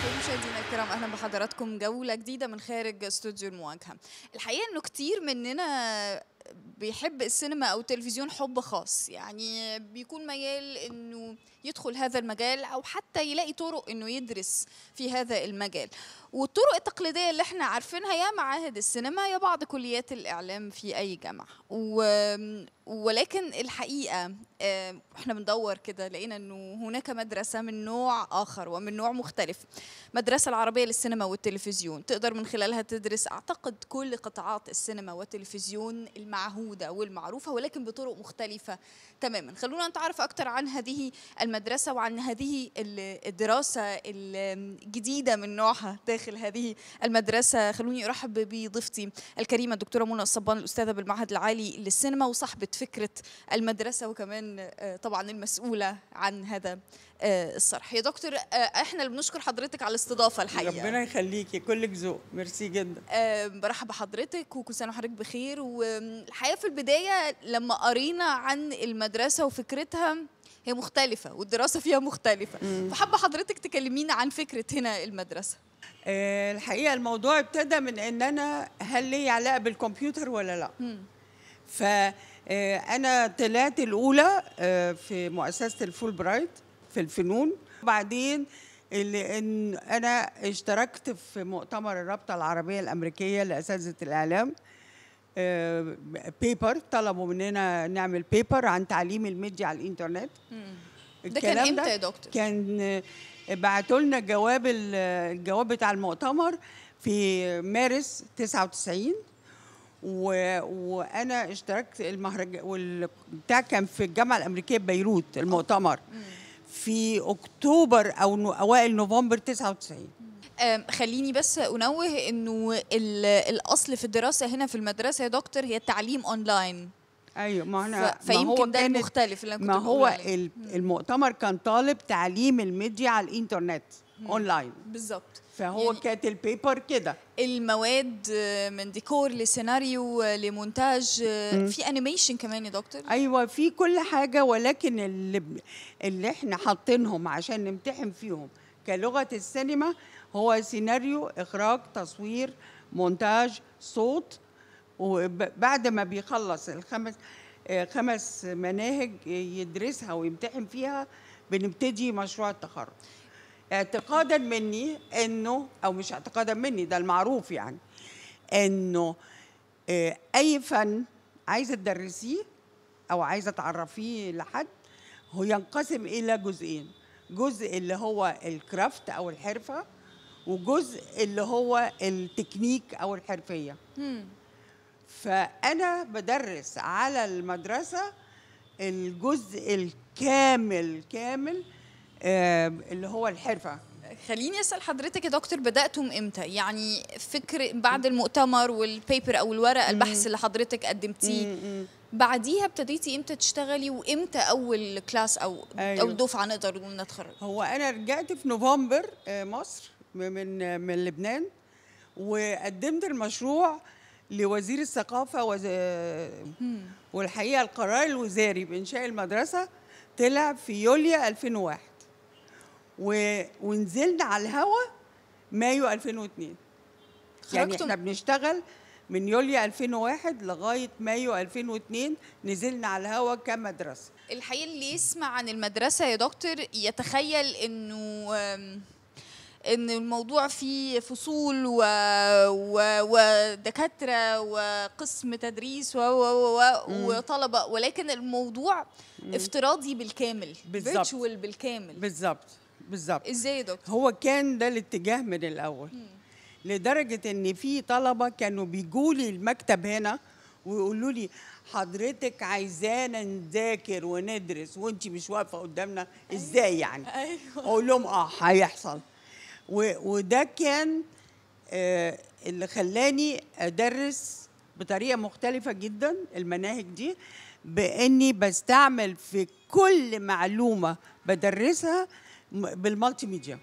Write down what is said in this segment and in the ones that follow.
مشاهدينا الكرام اهلا بحضراتكم جوله جديده من خارج استوديو المواجهه الحقيقه انه كتير مننا بيحب السينما او التلفزيون حب خاص يعني بيكون ميال انه يدخل هذا المجال او حتى يلاقي طرق انه يدرس في هذا المجال والطرق التقليديه اللي احنا عارفينها يا معاهد السينما يا بعض كليات الاعلام في اي جامعه و... ولكن الحقيقه آه، احنا بندور كده لقينا انه هناك مدرسه من نوع اخر ومن نوع مختلف مدرسه العربيه للسينما والتلفزيون تقدر من خلالها تدرس اعتقد كل قطاعات السينما والتلفزيون المعهوده والمعروفه ولكن بطرق مختلفه تماما خلونا نتعرف اكتر عن هذه المدرسه وعن هذه ال- الدراسه الجديده من نوعها داخل هذه المدرسه خلوني ارحب بضيفتي الكريمه الدكتوره منى الصبان الاستاذه بالمعهد العالي للسينما وصاحبه فكره المدرسه وكمان آه، طبعا المسؤوله عن هذا آه، الصرح يا دكتور آه، احنا اللي بنشكر حضرتك على الاستضافه الحقيقه ربنا يخليكي كلك ذوق ميرسي جدا آه، برحب بحضرتك وكل سنه وحضرتك بخير والحقيقه في البدايه لما قرينا عن المدرسه وفكرتها هي مختلفه والدراسه فيها مختلفه فحابه حضرتك تكلمينا عن فكره هنا المدرسه آه الحقيقه الموضوع ابتدى من ان انا هل لي علاقه بالكمبيوتر ولا لا ف آه، انا طلعت الاولى آه، في مؤسسه الفول برايت في الفنون وبعدين اللي ان انا اشتركت في مؤتمر الرابطه العربيه الامريكيه لاساتذه الاعلام آه، بيبر طلبوا مننا نعمل بيبر عن تعليم الميديا على الانترنت ده كان الكلام امتى يا دكتور؟ كان بعتوا لنا جواب ال- الجواب بتاع المؤتمر في مارس 99 و... وانا اشتركت المهرجان والبتاع كان في الجامعه الامريكيه ببيروت المؤتمر في اكتوبر او نو... اوائل نوفمبر 99 آم، خليني بس انوه انه ال- الاصل في الدراسه هنا في المدرسه يا دكتور هي التعليم اونلاين ايوه ما ف- انا ما هو فيمكن ده كانت- المختلف اللي انا كنت ما بقول هو عليه. ال- المؤتمر كان طالب تعليم الميديا على الانترنت اونلاين بالظبط فهو يعني كانت البيبر كده المواد آه، من ديكور لسيناريو آه، لمونتاج آه، في انيميشن كمان يا دكتور ايوه في كل حاجه ولكن اللي ب- اللي احنا حاطينهم عشان نمتحن فيهم كلغه السينما هو سيناريو اخراج تصوير مونتاج صوت وبعد ما بيخلص الخمس آه، خمس مناهج يدرسها ويمتحن فيها بنبتدي مشروع التخرج اعتقادا مني انه او مش اعتقادا مني ده المعروف يعني انه آه، اي فن عايزه تدرسيه او عايزه تعرفيه لحد هو ينقسم الى جزئين جزء اللي هو الكرافت او الحرفه وجزء اللي هو التكنيك او الحرفيه مم. فانا بدرس على المدرسه الجزء الكامل كامل آه، اللي هو الحرفه خليني اسال حضرتك يا دكتور بداتم امتى يعني فكر بعد المؤتمر والبيبر او الورقه البحث اللي حضرتك قدمتيه م- م. بعديها ابتديتي امتى تشتغلي وامتى اول كلاس او أيوة. اول دفعه نقدر نقول نتخرج هو انا رجعت في نوفمبر آه، مصر م- من من لبنان وقدمت المشروع لوزير الثقافه وز... والحقيقه القرار الوزاري بانشاء المدرسه طلع في يوليو 2001 و... ونزلنا على الهوا مايو 2002 يعني خرجتم- احنا بنشتغل من يوليو 2001 لغايه مايو 2002 نزلنا على الهوا كمدرسه الحقيقه اللي يسمع عن المدرسه يا دكتور يتخيل انه آم، ان الموضوع فيه فصول و... و... ودكاتره وقسم تدريس و... و... و... و... وطلبه ولكن الموضوع افتراضي بالكامل بالظبط. virtual بالكامل بالظبط بالظبط ازاي يا دكتور هو كان ده الاتجاه من الاول لدرجه ان في طلبه كانوا بيجوا لي المكتب هنا ويقولوا لي حضرتك عايزانا نذاكر وندرس وانت مش واقفه قدامنا ازاي يعني ايوه اقول لهم اه هيحصل و- وده كان آه، اللي خلاني ادرس بطريقه مختلفه جدا المناهج دي باني بستعمل في كل معلومه بدرسها م- بالمالتي ميديا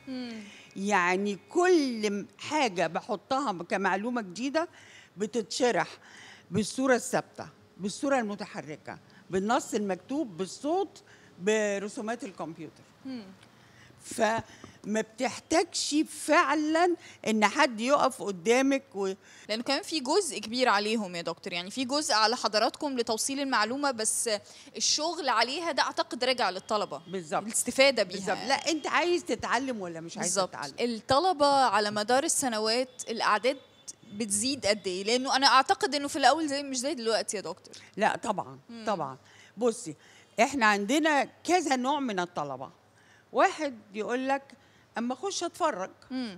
يعني كل م- حاجه بحطها كمعلومه جديده بتتشرح بالصوره الثابته بالصوره المتحركه بالنص المكتوب بالصوت برسومات الكمبيوتر ف ما بتحتاجش فعلا ان حد يقف قدامك و... لانه كمان في جزء كبير عليهم يا دكتور يعني في جزء على حضراتكم لتوصيل المعلومه بس الشغل عليها ده اعتقد راجع للطلبه بالظبط الاستفاده بيها بالظبط لا انت عايز تتعلم ولا مش عايز بالظبط تتعلم الطلبه على مدار السنوات الاعداد بتزيد قد ايه لانه انا اعتقد انه في الاول زي مش زي دلوقتي يا دكتور لا طبعا طبعا بصي احنا عندنا كذا نوع من الطلبه واحد يقول لك اما اخش اتفرج مم.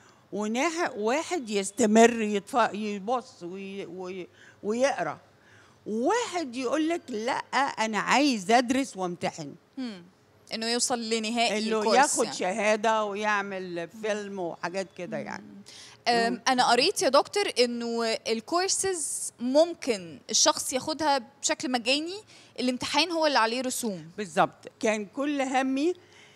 وناح واحد يستمر يتف... يبص وي... وي... ويقرا وواحد يقول لك لا انا عايز ادرس وامتحن مم. انه يوصل لنهائي انه الكورس ياخد يعني. شهاده ويعمل فيلم وحاجات كده يعني أم، انا قريت يا دكتور انه الكورسز ممكن الشخص ياخدها بشكل مجاني الامتحان هو اللي عليه رسوم بالظبط كان كل همي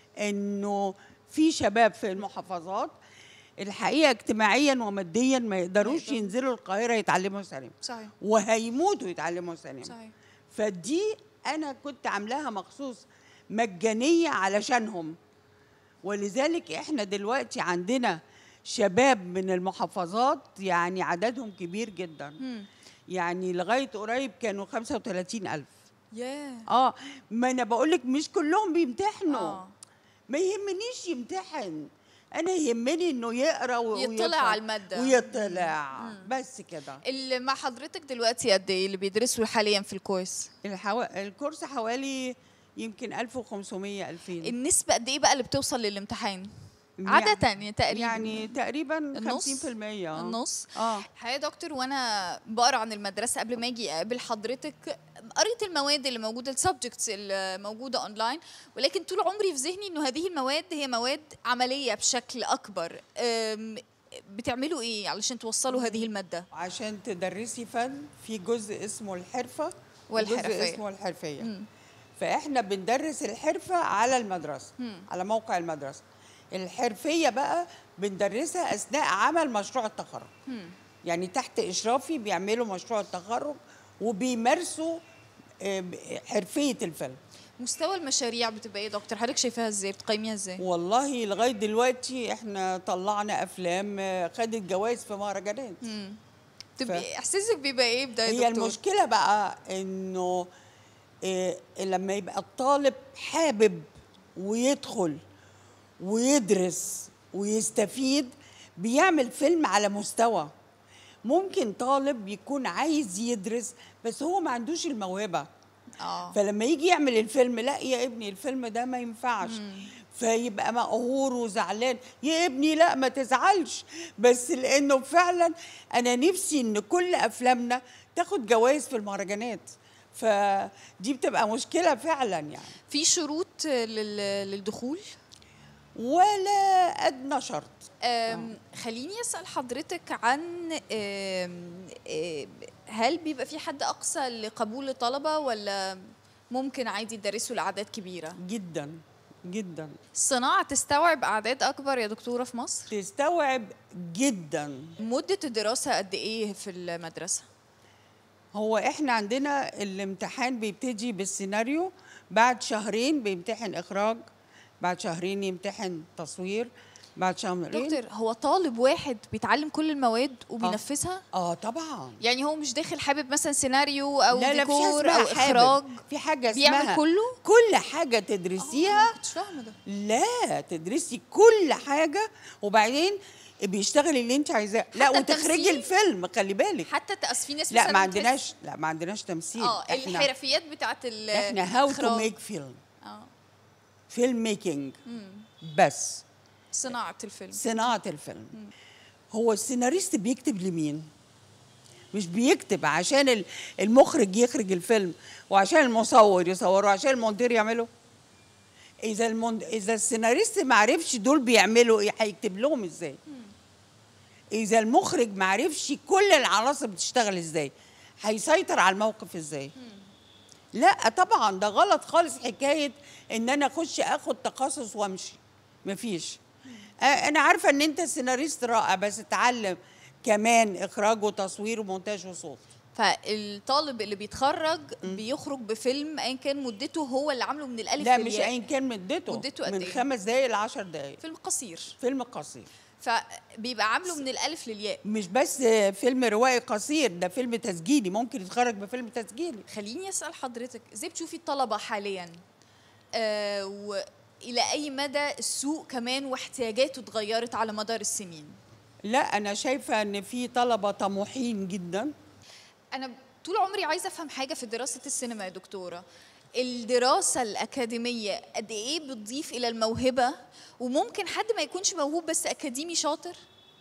انه في شباب في المحافظات الحقيقه اجتماعيا وماديا ما يقدروش يقدروا. ينزلوا القاهره يتعلموا سينما صحيح وهيموتوا يتعلموا سينما صحيح فدي انا كنت عاملاها مخصوص مجانيه علشانهم ولذلك احنا دلوقتي عندنا شباب من المحافظات يعني عددهم كبير جدا مم. يعني لغايه قريب كانوا 35 الف ياه اه ما انا بقول لك مش كلهم بيمتحنوا آه. ما يهمنيش يمتحن انا يهمني انه يقرا و- يطلع ويفهم على المادة. ويطلع بس كده اللي مع حضرتك دلوقتي قد ايه اللي بيدرسوا حاليا في الكورس الحو... الكورس حوالي يمكن 1500 2000 النسبه قد ايه بقى اللي بتوصل للامتحان يعني- عاده يعني تقريبا يعني تقريبا النص؟ 50% آه. النص اه الحقيقه يا دكتور وانا بقرا عن المدرسه قبل ما اجي اقابل حضرتك قريت المواد اللي موجوده السبجكتس اللي موجوده اونلاين ولكن طول عمري في ذهني انه هذه المواد هي مواد عمليه بشكل اكبر أم، بتعملوا ايه علشان توصلوا هذه الماده عشان تدرسي فن في جزء اسمه الحرفه والحرفية. وجزء اسمه الحرفيه مم. فاحنا بندرس الحرفه على المدرسه مم. على موقع المدرسه الحرفيه بقى بندرسها اثناء عمل مشروع التخرج مم. يعني تحت اشرافي بيعملوا مشروع التخرج وبيمارسوا آه، ب- حرفيه الفيلم مستوى المشاريع بتبقى ايه يا دكتور حضرتك شايفاها ازاي بتقيميها ازاي والله لغايه دلوقتي احنا طلعنا افلام آه، خدت جوائز في مهرجانات مم. تبقى احساسك بيبقى ايه بده يا هي دكتور المشكله بقى انه آه، لما يبقى الطالب حابب ويدخل ويدرس ويستفيد بيعمل فيلم على مستوى ممكن طالب يكون عايز يدرس بس هو ما عندوش الموهبه اه فلما يجي يعمل الفيلم لا يا ابني الفيلم ده ما ينفعش فيبقى مقهور وزعلان يا ابني لا ما تزعلش بس لانه فعلا انا نفسي ان كل افلامنا تاخد جوائز في المهرجانات فدي بتبقى مشكله فعلا يعني في شروط لل- للدخول ولا ادنى شرط أم، خليني اسال حضرتك عن أم، أم، هل بيبقى في حد اقصى لقبول الطلبه ولا ممكن عادي يدرسوا لاعداد كبيره جدا جدا الصناعه تستوعب اعداد اكبر يا دكتوره في مصر تستوعب جدا مده الدراسه قد ايه في المدرسه هو احنا عندنا الامتحان بيبتدي بالسيناريو بعد شهرين بيمتحن اخراج بعد شهرين يمتحن تصوير بعد شهرين دكتور هو طالب واحد بيتعلم كل المواد وبينفذها اه طبعا يعني هو مش داخل حابب مثلا سيناريو او لا لا في حاجه ديكور او اسمها حابب. اخراج في حاجه اسمها بيعمل كله كل حاجه آه، تدرسيها ما كنتش فاهمه ده لا تدرسي كل حاجه وبعدين بيشتغل اللي انت عايزاه لا حتى وتخرجي التمثيل؟ الفيلم خلي بالك حتى تأس في ناس لا مثلاً ما بتحس- عندناش لا ما عندناش تمثيل اه احنا الحرفيات بتاعت ال احنا هاو تو الإخراج. ميك فيلم اه فيلم ميكينج مم. بس صناعه الفيلم صناعة الفيلم هو السيناريست بيكتب لمين؟ مش بيكتب عشان ال- المخرج يخرج الفيلم وعشان المصور يصوره وعشان المونتير يعمله اذا المون... اذا السيناريست ما عرفش دول بيعملوا ايه هيكتب لهم ازاي اذا المخرج ما عرفش كل العناصر بتشتغل ازاي هيسيطر على الموقف ازاي لا طبعا ده غلط خالص حكايه ان انا اخش اخد تخصص وامشي مفيش آه، انا عارفه ان انت سيناريست رائع بس اتعلم كمان اخراج وتصوير ومونتاج وصوت فالطالب اللي بيتخرج بيخرج بفيلم ايا كان مدته هو اللي عامله من الالف لا مش للياء ايا كان مدته مدته قد من إيه؟ خمس دقايق ل 10 دقايق فيلم قصير فيلم قصير فبيبقى عامله من الالف للياء مش بس فيلم روائي قصير ده فيلم تسجيلي ممكن يتخرج بفيلم تسجيلي خليني اسال حضرتك ازاي بتشوفي الطلبه حاليا آه والى اي مدى السوق كمان واحتياجاته اتغيرت على مدار السنين لا انا شايفه ان في طلبه طموحين جدا انا طول عمري عايزه افهم حاجه في دراسه السينما يا دكتوره الدراسه الاكاديميه قد ايه بتضيف الى الموهبه وممكن حد ما يكونش موهوب بس اكاديمي شاطر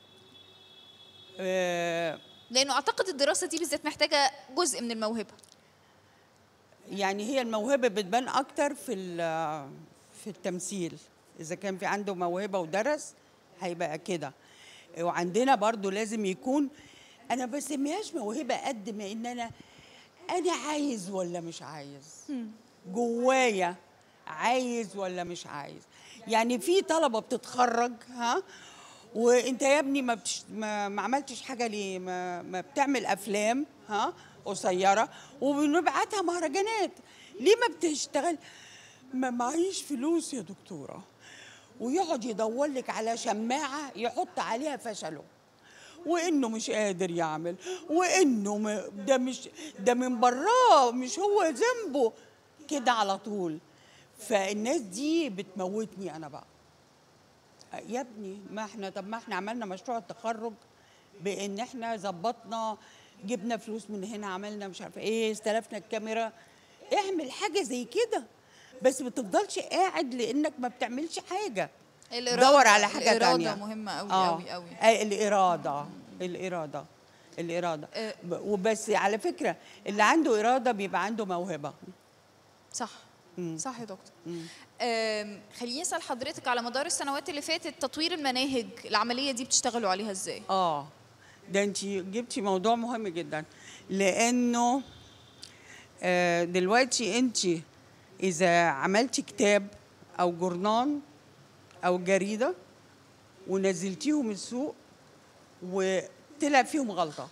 آه، لانه اعتقد الدراسه دي بالذات محتاجه جزء من الموهبه يعني هي الموهبه بتبان اكتر في ال- في التمثيل اذا كان في عنده موهبه ودرس هيبقى كده وعندنا برضو لازم يكون انا بسميهاش موهبه قد ما ان انا انا عايز ولا مش عايز جوايا عايز ولا مش عايز يعني في طلبه بتتخرج ها وانت يا ابني ما, بتش... ما, ما عملتش حاجه ليه ما, ما بتعمل افلام ها قصيره وبنبعتها مهرجانات ليه ما بتشتغل ما معيش فلوس يا دكتوره ويقعد يدور لك على شماعه يحط عليها فشله وانه مش قادر يعمل وانه م... ده مش ده من براه مش هو ذنبه كده على طول فالناس دي بتموتني انا بقى يا ابني ما احنا طب ما احنا عملنا مشروع التخرج بان احنا ظبطنا جبنا فلوس من هنا عملنا مش عارفه ايه استلفنا الكاميرا اعمل حاجه زي كده بس ما تفضلش قاعد لانك ما بتعملش حاجه دور على حاجه الإرادة تانية مهمة أوي آه. أوي أوي. آه، الاراده الاراده الاراده آه. ب- وبس على فكره اللي عنده اراده بيبقى عنده موهبه صح مم. صح يا دكتور مم. أم، خليني اسال حضرتك على مدار السنوات اللي فاتت تطوير المناهج العمليه دي بتشتغلوا عليها ازاي اه ده انت جبتي موضوع مهم جدا لانه آه، دلوقتي انت اذا عملتي كتاب او جورنان او جريده ونزلتيهم السوق وطلع فيهم غلطه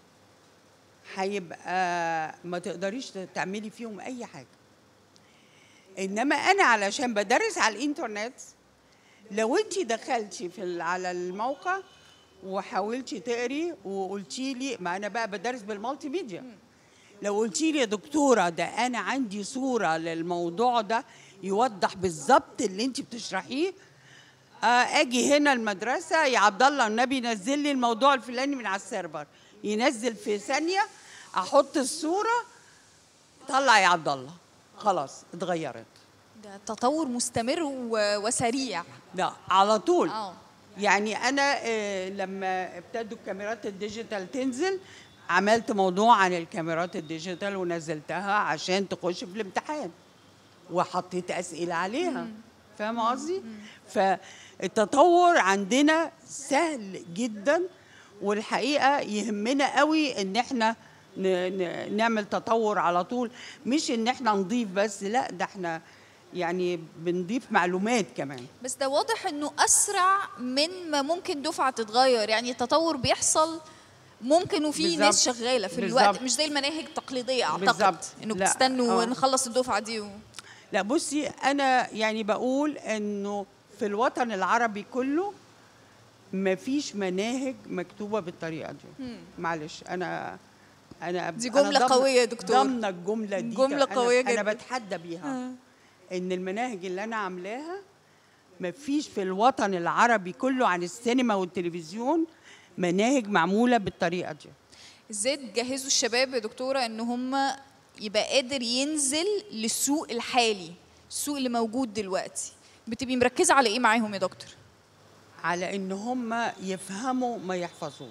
هيبقى ما تقدريش تعملي فيهم اي حاجه انما انا علشان بدرس على الانترنت لو انت دخلتي في ال- على الموقع وحاولتي تقري وقلتي لي ما انا بقى بدرس بالمالتي ميديا لو قلتي لي يا دكتوره ده انا عندي صوره للموضوع ده يوضح بالظبط اللي انت بتشرحيه آه، اجي هنا المدرسه يا عبد الله النبي نزل لي الموضوع الفلاني من على السيرفر ينزل في ثانيه احط الصوره طلع يا عبد الله خلاص اتغيرت ده تطور مستمر و- وسريع لا على طول اه يعني انا آه، لما ابتدوا الكاميرات الديجيتال تنزل عملت موضوع عن الكاميرات الديجيتال ونزلتها عشان تخش في الامتحان وحطيت اسئله عليها فاهمه قصدي فالتطور عندنا سهل جدا والحقيقه يهمنا قوي ان احنا ن- ن- نعمل تطور على طول مش ان احنا نضيف بس لا ده احنا يعني بنضيف معلومات كمان بس ده واضح انه اسرع من ما ممكن دفعه تتغير يعني التطور بيحصل ممكن وفي ناس بالظبط. شغاله في بالظبط. الوقت مش زي المناهج التقليديه اعتقد بالظبط. انه لا، بتستنوا آه. نخلص الدفعه دي و... لا بصي انا يعني بقول انه في الوطن العربي كله ما فيش مناهج مكتوبه بالطريقه دي معلش انا انا دي أنا جملة ضامنة- قوية يا دكتور. ضامنه الجمله دي جملة أنا- قوية انا جدا. بتحدى بيها ان المناهج اللي انا عاملاها ما فيش في الوطن العربي كله عن السينما والتلفزيون مناهج معموله بالطريقه دي ازاي تجهزوا الشباب يا دكتوره ان هم يبقى قادر ينزل للسوق الحالي السوق اللي موجود دلوقتي بتبقي مركزه على ايه معاهم يا دكتور على ان هم يفهموا ما يحفظوش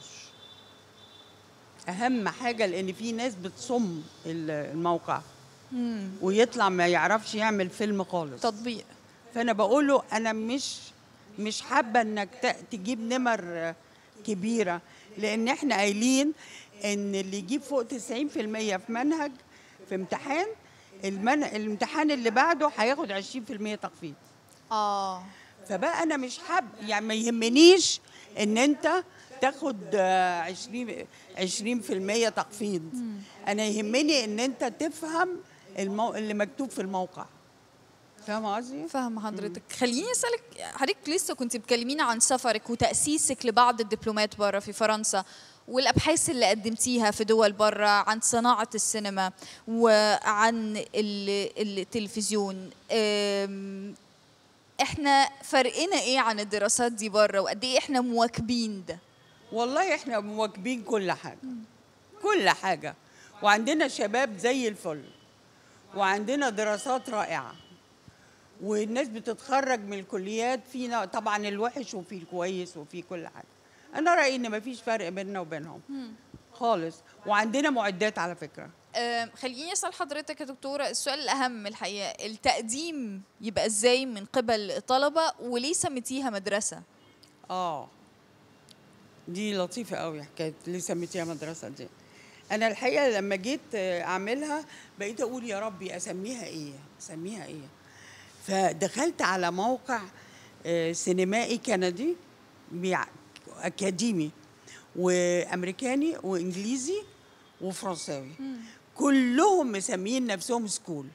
اهم حاجه لان في ناس بتصم ال- الموقع ويطلع ما يعرفش يعمل فيلم خالص تطبيق فانا بقول له انا مش مش حابه انك ت- تجيب نمر كبيره لان احنا قايلين ان اللي يجيب فوق 90% في منهج في امتحان المن... الامتحان اللي بعده هياخد 20% تخفيض اه فبقى انا مش حاب يعني ما يهمنيش ان انت تاخد آه، 20 20% تخفيض انا يهمني ان انت تفهم المو... اللي مكتوب في الموقع فاهم قصدي فاهم حضرتك خليني اسالك حضرتك لسه كنت بتكلمينا عن سفرك وتاسيسك لبعض الدبلومات بره في فرنسا والابحاث اللي قدمتيها في دول بره عن صناعه السينما وعن ال- التلفزيون أم، احنا فرقنا ايه عن الدراسات دي بره وقد ايه احنا مواكبين ده والله احنا مواكبين كل حاجه كل حاجه وعندنا شباب زي الفل وعندنا دراسات رائعه والناس بتتخرج من الكليات فينا طبعا الوحش وفي الكويس وفي كل حاجه انا رايي ان مفيش فرق بيننا وبينهم خالص وعندنا معدات على فكره أم، خليني اسال حضرتك يا دكتوره السؤال الاهم الحقيقه التقديم يبقى ازاي من قبل الطلبه وليه سميتيها مدرسه اه دي لطيفة قوي حكاية ليه سميتيها مدرسة دي أنا الحقيقة لما جيت آه، أعملها بقيت أقول يا ربي أسميها إيه أسميها إيه فدخلت على موقع آه، سينمائي كندي بيع- أكاديمي وأمريكاني وإنجليزي وفرنساوي كلهم مسميين نفسهم سكول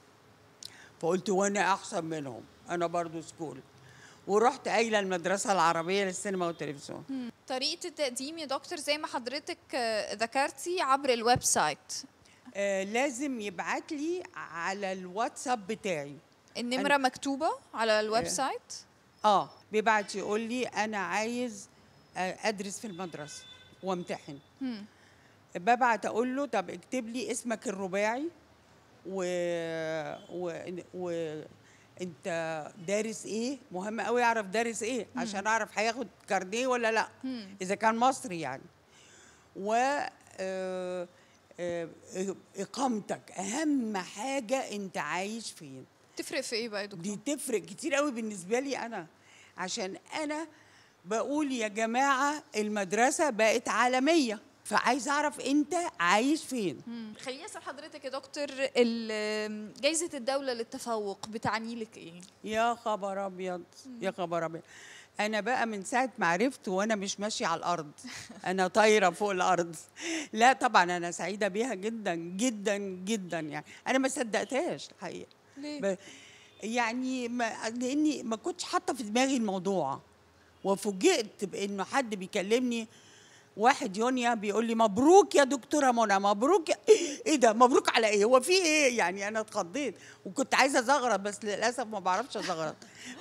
فقلت وانا احسن منهم انا برضو سكول ورحت قايله المدرسه العربيه للسينما والتلفزيون طريقه التقديم يا دكتور زي ما حضرتك آه، ذكرتي عبر الويب سايت آه لازم يبعت لي على الواتساب بتاعي النمره مكتوبه على الويب آه. سايت اه بيبعت يقول لي انا عايز آه، ادرس في المدرسه وامتحن مم. ببعت اقول له طب اكتب لي اسمك الرباعي و... و... و... انت دارس ايه مهم قوي اعرف دارس ايه عشان اعرف هياخد كارنيه ولا لا مم. اذا كان مصري يعني و آه، آه، اقامتك اهم حاجه انت عايش فين تفرق في ايه بقى يا دكتور دي تفرق كتير قوي بالنسبه لي انا عشان انا بقول يا جماعه المدرسه بقت عالميه فعايز اعرف انت عايش فين مم. خليني اسال حضرتك يا دكتور ال- جايزه الدوله للتفوق بتعني لك ايه يا خبر ابيض يا خبر ابيض انا بقى من ساعه ما عرفت وانا مش ماشيه على الارض انا طايره فوق الارض لا طبعا انا سعيده بيها جدا جدا جدا يعني انا ما صدقتهاش الحقيقه ليه ب- يعني ما لاني ما كنتش حاطه في دماغي الموضوع وفوجئت بانه حد بيكلمني واحد يونيا بيقول لي مبروك يا دكتوره منى مبروك يا ايه ده مبروك على ايه هو في ايه يعني انا اتخضيت وكنت عايزه ازغرط بس للاسف ما بعرفش ازغرط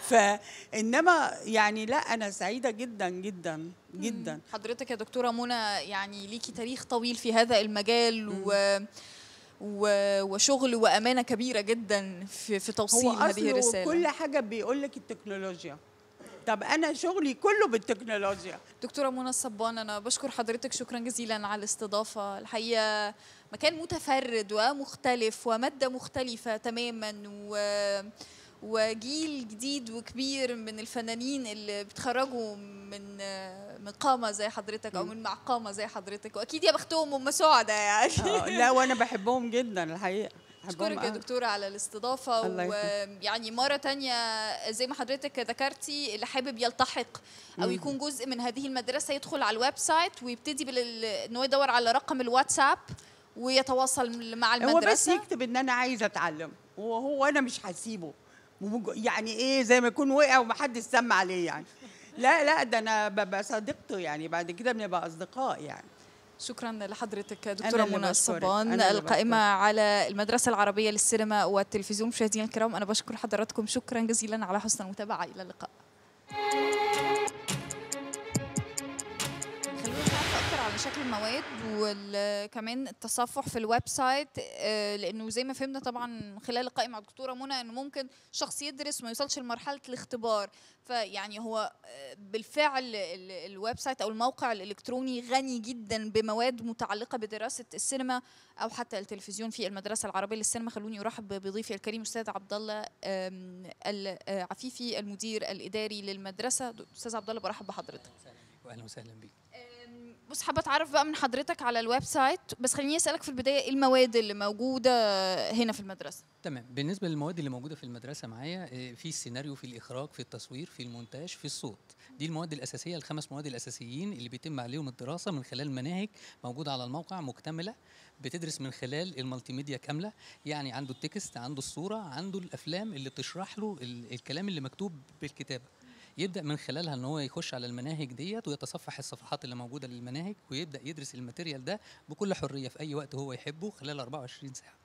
فانما يعني لا انا سعيده جدا جدا جدا حضرتك يا دكتوره منى يعني ليكي تاريخ طويل في هذا المجال و و... وشغل وامانه كبيره جدا في في توصيل هو هذه اصله الرساله كل حاجه بيقول لك التكنولوجيا طب انا شغلي كله بالتكنولوجيا دكتورة منى الصبان أنا بشكر حضرتك شكرا جزيلا على الاستضافة الحقيقة مكان متفرد ومختلف ومادة مختلفة تماما و وجيل جديد وكبير من الفنانين اللي بيتخرجوا من من قامة زي حضرتك أو من معقامة زي حضرتك وأكيد يا بختهم هم سعداء يعني آه، لا وانا بحبهم جدا الحقيقه بحبهم أشكرك يا أوي. دكتورة على الاستضافة الله يخليك. ويعني مرة تانية زي ما حضرتك ذكرتي اللي حابب يلتحق أو يكون جزء من هذه المدرسة يدخل على الويب سايت ويبتدي بال... إن هو يدور على رقم الواتساب ويتواصل مع هو بس المدرسة يكتب ان انا عايز اتعلم وهو انا مش هسيبه ومج- يعني ايه زي ما يكون وقع ومحدش سمع عليه يعني لا لا ده انا ببقى صديقته يعني بعد كده بنبقى اصدقاء يعني شكرا لحضرتك دكتورة اللي منى بشكرك. الصبان أنا اللي القائمة على المدرسة العربية للسينما والتلفزيون مشاهدينا الكرام أنا بشكر حضراتكم شكرا جزيلا على حسن المتابعة إلى اللقاء خلونا نعرف اكتر على شكل المواد وكمان التصفح في الويب سايت آه، لانه زي ما فهمنا طبعا خلال اللقاء مع الدكتوره منى انه ممكن شخص يدرس وما يوصلش لمرحله الاختبار فيعني هو آه، بالفعل ال- الويب سايت او الموقع الالكتروني غني جدا بمواد متعلقه بدراسه السينما او حتى التلفزيون في المدرسه العربيه للسينما خلوني ارحب بضيفي الكريم استاذ عبد الله آم، العفيفي المدير الاداري للمدرسه استاذ عبد الله برحب بحضرتك واهلا وسهلا بيك أم، بص حابه اتعرف بقى من حضرتك على الويب سايت بس خليني اسالك في البدايه ايه المواد اللي موجوده هنا في المدرسه تمام بالنسبه للمواد اللي موجوده في المدرسه معايا آه، في السيناريو في الاخراج في التصوير في المونتاج في الصوت دي المواد الاساسيه الخمس مواد الاساسيين اللي بيتم عليهم الدراسه من خلال مناهج موجوده على الموقع مكتمله بتدرس من خلال المالتي ميديا كامله يعني عنده التكست عنده الصوره عنده الافلام اللي بتشرح له ال- الكلام اللي مكتوب بالكتابه يبدا من خلالها ان هو يخش على المناهج ديت ويتصفح الصفحات اللي موجوده للمناهج ويبدا يدرس الماتيريال ده بكل حريه في اي وقت هو يحبه خلال 24 ساعه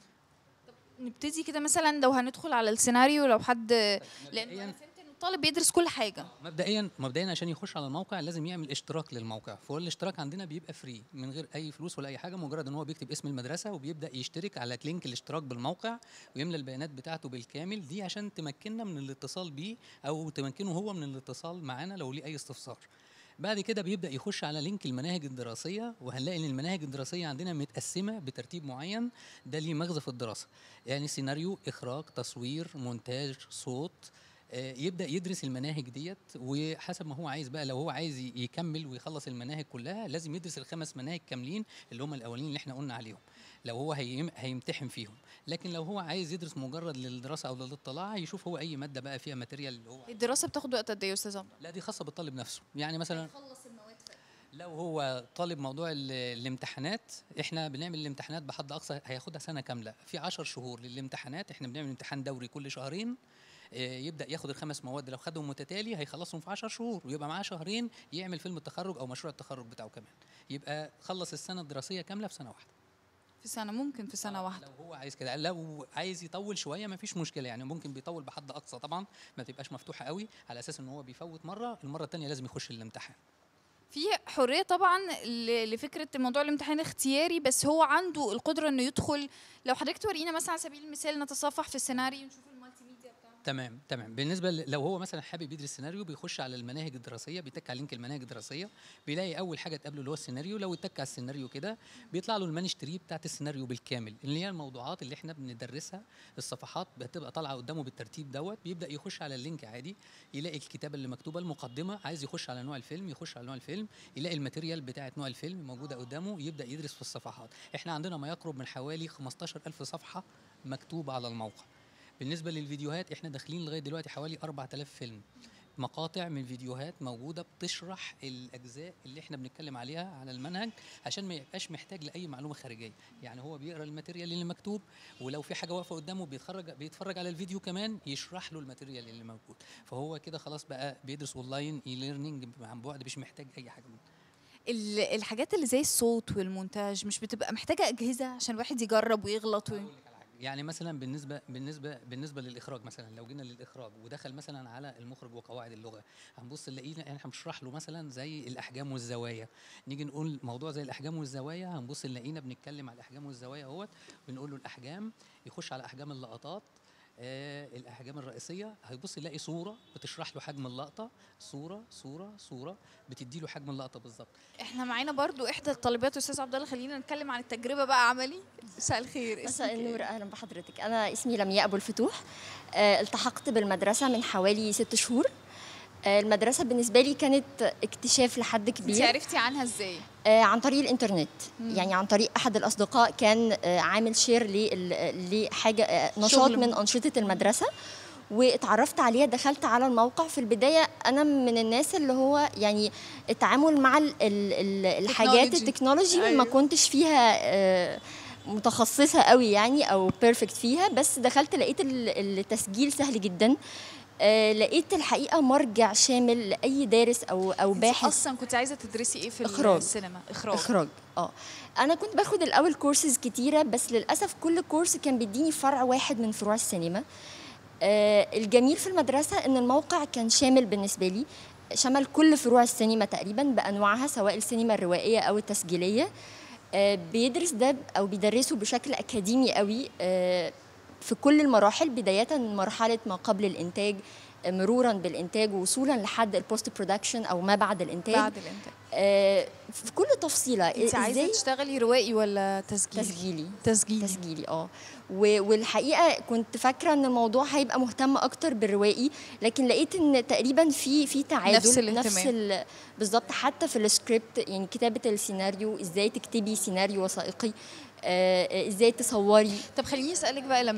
نبتدي كده مثلا لو هندخل على السيناريو لو حد لان مبدئياً- انا فهمت ان الطالب بيدرس كل حاجه مبدئيا مبدئيا عشان يخش على الموقع لازم يعمل اشتراك للموقع فهو الاشتراك عندنا بيبقى فري من غير اي فلوس ولا اي حاجه مجرد ان هو بيكتب اسم المدرسه وبيبدا يشترك على لينك الاشتراك بالموقع ويملى البيانات بتاعته بالكامل دي عشان تمكننا من الاتصال بيه او تمكنه هو من الاتصال معانا لو ليه اي استفسار بعد كده بيبدا يخش على لينك المناهج الدراسيه وهنلاقي ان المناهج الدراسيه عندنا متقسمه بترتيب معين ده ليه مغزى في الدراسه يعني سيناريو اخراج تصوير مونتاج صوت آه، يبدا يدرس المناهج ديت وحسب ما هو عايز بقى لو هو عايز ي- يكمل ويخلص المناهج كلها لازم يدرس الخمس مناهج كاملين اللي هم الاولين اللي احنا قلنا عليهم لو هو هيم هيمتحن فيهم لكن لو هو عايز يدرس مجرد للدراسه او للاطلاع يشوف هو اي ماده بقى فيها ماتيريال اللي هو الدراسه بتاخد وقت قد ايه يا استاذ عمرو لا دي خاصه بالطالب نفسه يعني مثلا خلص المواد لو هو طالب موضوع ال- الامتحانات احنا بنعمل الامتحانات بحد اقصى هياخدها سنه كامله في 10 شهور للامتحانات احنا بنعمل امتحان دوري كل شهرين آه، يبدا ياخد الخمس مواد لو خدهم متتالي هيخلصهم في 10 شهور ويبقى معاه شهرين يعمل فيلم التخرج او مشروع التخرج بتاعه كمان يبقى خلص السنه الدراسيه كامله في سنه واحده في سنه ممكن في سنه آه، واحده لو هو عايز كده لو عايز يطول شويه ما فيش مشكله يعني ممكن بيطول بحد اقصى طبعا ما تبقاش مفتوحه قوي على اساس ان هو بيفوت مره المره الثانيه لازم يخش الامتحان في حريه طبعا ل- لفكره موضوع الامتحان اختياري بس هو عنده القدره انه يدخل لو حضرتك تورينا مثلا على سبيل المثال نتصفح في السيناريو نشوف المالتي ميديا بتاعه تمام تمام بالنسبه ل- لو هو مثلا حابب يدرس سيناريو بيخش على المناهج الدراسيه بيتك على لينك المناهج الدراسيه بيلاقي اول حاجه تقابله اللي هو السيناريو لو اتك على السيناريو كده بيطلع له المانشتري بتاعت السيناريو بالكامل اللي هي الموضوعات اللي احنا بندرسها الصفحات بتبقى طالعه قدامه بالترتيب دوت بيبدا يخش على اللينك عادي يلاقي الكتابه اللي مكتوبه المقدمه عايز يخش على نوع الفيلم يخش على نوع الفيلم يلاقي الماتيريال بتاعت نوع الفيلم موجوده قدامه يبدا يدرس في الصفحات احنا عندنا ما يقرب من حوالي 15000 صفحه مكتوبه على الموقع بالنسبه للفيديوهات احنا داخلين لغايه دلوقتي حوالي 4000 فيلم مقاطع من فيديوهات موجوده بتشرح الاجزاء اللي احنا بنتكلم عليها على المنهج عشان ما يبقاش محتاج لاي معلومه خارجيه يعني هو بيقرا الماتيريال اللي مكتوب ولو في حاجه واقفه قدامه بيتفرج بيتفرج على الفيديو كمان يشرح له الماتيريال اللي موجود فهو كده خلاص بقى بيدرس اونلاين اي ليرنينج عن بعد مش محتاج اي حاجه من ال- الحاجات اللي زي الصوت والمونتاج مش بتبقى محتاجه اجهزه عشان الواحد يجرب ويغلط وي... أقول لك على حاجة. يعني مثلا بالنسبه بالنسبه بالنسبه للاخراج مثلا لو جينا للاخراج ودخل مثلا على المخرج وقواعد اللغه هنبص نلاقينا احنا بنشرح له مثلا زي الاحجام والزوايا نيجي نقول موضوع زي الاحجام والزوايا هنبص نلاقينا بنتكلم على الاحجام والزوايا اهوت بنقول له الاحجام يخش على احجام اللقطات آه الاحجام الرئيسيه هيبص يلاقي صوره بتشرح له حجم اللقطه صوره صوره صوره بتدي له حجم اللقطه بالظبط احنا معانا برضو احدى الطالبات استاذ عبد الله خلينا نتكلم عن التجربه بقى عملي مساء الخير مساء اسمك إيه؟ النور اهلا بحضرتك انا اسمي لمياء ابو الفتوح آه، التحقت بالمدرسه من حوالي ست شهور آه، المدرسه بالنسبه لي كانت اكتشاف لحد انت كبير عرفتي عنها ازاي آه، عن طريق الانترنت مم. يعني عن طريق احد الاصدقاء كان آه، عامل شير لل- لحاجه آه، نشاط شغل. من انشطه المدرسه واتعرفت عليها دخلت على الموقع في البدايه انا من الناس اللي هو يعني التعامل مع ال ال ال الحاجات تكنولوجي. التكنولوجي أيوة. ما كنتش فيها آه، متخصصه قوي يعني او بيرفكت فيها بس دخلت لقيت ال- التسجيل سهل جدا آه، لقيت الحقيقه مرجع شامل لاي دارس او او انت باحث اصلا كنت عايزه تدرسي ايه في إخراج. السينما اخراج اخراج اه انا كنت باخد الاول كورسز كتيره بس للاسف كل كورس كان بيديني فرع واحد من فروع السينما آه الجميل في المدرسه ان الموقع كان شامل بالنسبه لي شمل كل فروع السينما تقريبا بانواعها سواء السينما الروائيه او التسجيليه آه بيدرس ده او بيدرسه بشكل اكاديمي قوي آه في كل المراحل بدايه من مرحله ما قبل الانتاج آه، مرورا بالانتاج ووصولا لحد البوست برودكشن او ما بعد الانتاج بعد الانتاج آه، في كل تفصيله انت عايزه ازاي تشتغلي روائي ولا تسجيلي تسجيلي تسجيلي تسجيلي اه و- والحقيقه كنت فاكره ان الموضوع هيبقى مهتم اكتر بالروائي لكن لقيت ان تقريبا في في تعادل نفس الاهتمام. نفس ال- بالظبط حتى في السكريبت يعني كتابه السيناريو ازاي تكتبي سيناريو وثائقي آه، آه، ازاي تصوري طب خليني اسالك بقى لمياء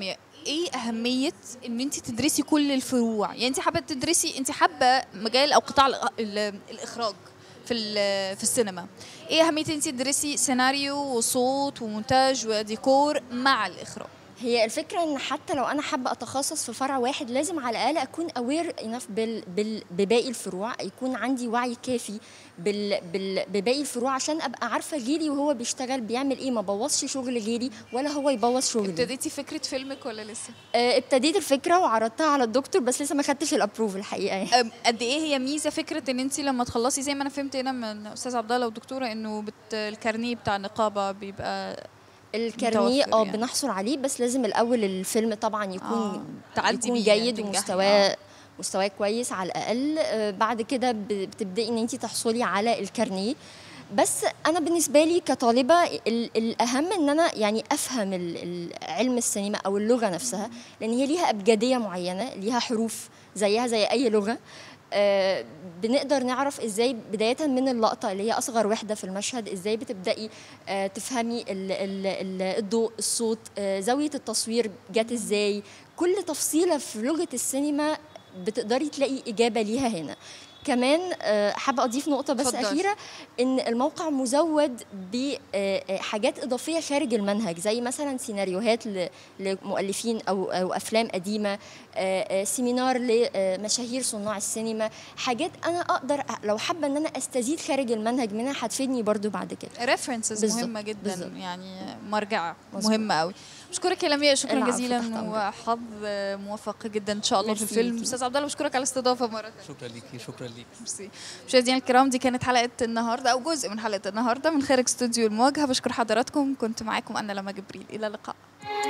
ايه اهميه ان انت تدرسي كل الفروع يعني انت حابه تدرسي انت حابه مجال او قطاع الإ- ال- الاخراج في ال- في السينما ايه اهميه ان انت تدرسي سيناريو وصوت ومونتاج وديكور مع الاخراج هي الفكرة ان حتى لو انا حابة اتخصص في فرع واحد لازم على الاقل اكون اوير انف بال بال بباقي الفروع يكون عندي وعي كافي بال بال بباقي الفروع عشان ابقى عارفة غيري وهو بيشتغل بيعمل ايه ما بوظش شغل غيري ولا هو يبوظ شغلي ابتديتي فكره فيلمك ولا لسه آه، ابتديت الفكرة وعرضتها على الدكتور بس لسه ما خدتش الابروف الحقيقة يعني. أم، قد ايه هي ميزه فكره ان انت لما تخلصي زي ما انا فهمت هنا من استاذ عبد الله والدكتوره انه بت الكارنيه بتاع النقابه بيبقى الكارنيه متوفر اه يعني. بنحصل عليه بس لازم الاول الفيلم طبعا يكون آه، تعدي يكون بيه يعني جيد تنجحي. ومستواه مستواه كويس على الاقل آه، بعد كده ب- بتبداي ان انت تحصلي على الكارنيه بس انا بالنسبه لي كطالبه ال- الاهم ان انا يعني افهم ال- ال- علم السينما او اللغه نفسها لان هي ليها ابجديه معينه ليها حروف زيها زي اي لغه آه، بنقدر نعرف ازاي بدايه من اللقطه اللي هي اصغر وحده في المشهد ازاي بتبداي آه، تفهمي ال- ال- ال- الضوء الصوت آه، زاويه التصوير جت ازاي كل تفصيله في لغه السينما بتقدري تلاقي اجابه ليها هنا كمان آه، حابه اضيف نقطه بس اتفضلي. اخيره ان الموقع مزود بحاجات اضافيه خارج المنهج زي مثلا سيناريوهات ل- لمؤلفين او او افلام قديمه آه، آه، سيمينار لمشاهير صناع السينما حاجات انا اقدر أ- لو حابه ان انا استزيد خارج المنهج منها هتفيدني برضو بعد كده ريفرنسز بالظبط، مهمه جدا بالظبط. يعني مرجع مظبوط. مهمه قوي بشكرك يا لمياء شكرا العفو، جزيلا تحت أمرك. وحظ موفق جدا ان شاء الله في ميرسي الفيلم ليكي. استاذ عبد الله بشكرك على الاستضافه مره ثانيه شكرا ليكي شكرا ليكي ميرسي مشاهدينا الكرام دي كانت حلقه النهارده او جزء من حلقه النهارده من خارج استوديو المواجهه بشكر حضراتكم كنت معاكم انا لما جبريل الى اللقاء